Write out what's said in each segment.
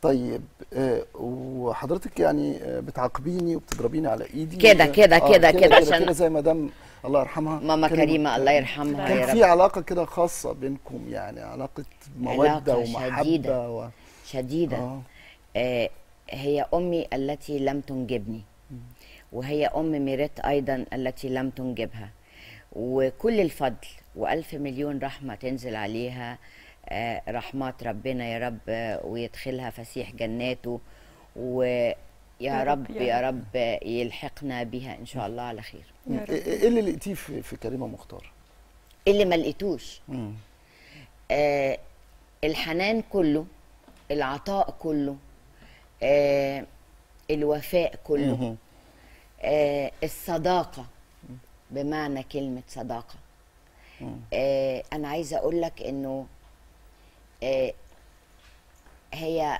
طيب آه، وحضرتك يعني آه، بتعاقبيني وبتضربيني على ايدي كده- كده- آه، كده- كده عشان- كده زي مدام الله يرحمها ماما كانت- كريمه الله يرحمها كان يا في رب علاقه كده خاصه بينكم يعني علاقه موده علاقة ومحبه شديدة. و... شديده آه. آه هي امي التي لم تنجبني وهي ام ميريت ايضا التي لم تنجبها وكل الفضل والف مليون رحمه تنزل عليها آه رحمات ربنا يا رب آه، ويدخلها فسيح جناته ويا يا رب، رب يا يا رب آه، يلحقنا بها ان شاء الله على خير يا رب. ايه إيه اللي لقيتيه في, في كريمه مختار؟ اللي ما لقيتوش مم. آه الحنان كله العطاء كله آه الوفاء كله مهم. آه الصداقة بمعنى كلمة صداقة آه أنا عايزة أقول لك إنه آه هي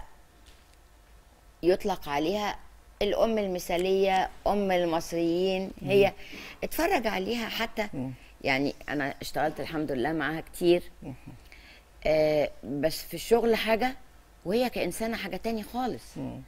يطلق عليها الأم المثالية أم المصريين هي اتفرج عليها حتى يعني أنا اشتغلت الحمد لله معاها كتير آه بس في الشغل حاجة وهي كإنسانة حاجة تاني خالص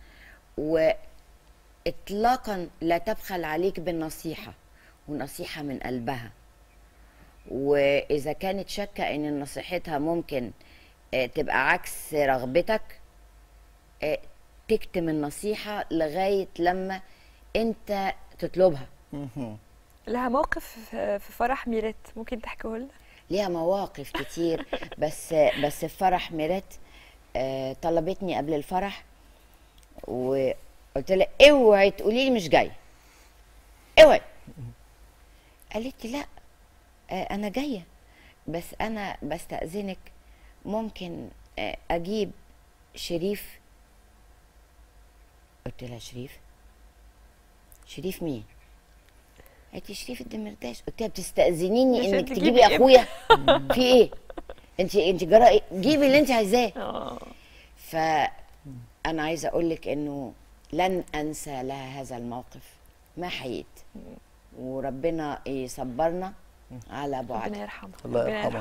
وإطلاقا لا تبخل عليك بالنصيحة ونصيحة من قلبها وإذا كانت شاكة إن نصيحتها ممكن آه، تبقى عكس رغبتك آه، تكتم النصيحة لغاية لما أنت تطلبها مهم. لها موقف في في فرح ميريت ممكن تحكيه لنا ليها مواقف كتير بس بس في فرح ميرات آه، طلبتني قبل الفرح وقلت لها اوعي تقولي لي مش جايه اوعي قالت لي لا آه، انا جايه بس انا بستأذنك ممكن آه، اجيب شريف قلت لها شريف شريف مين قالت لي شريف الدمرداش قلت لها بتستأذنيني عشان انك تجيبي تجيبي ابني. اخويا في ايه انت انت جرى ايه جيبي اللي انت عايزاه اه فانا عايزه اقول لك انه لن انسى لها هذا الموقف ما حييت وربنا يصبرنا على بعد ربنا يرحمها الله ربنا يرحمها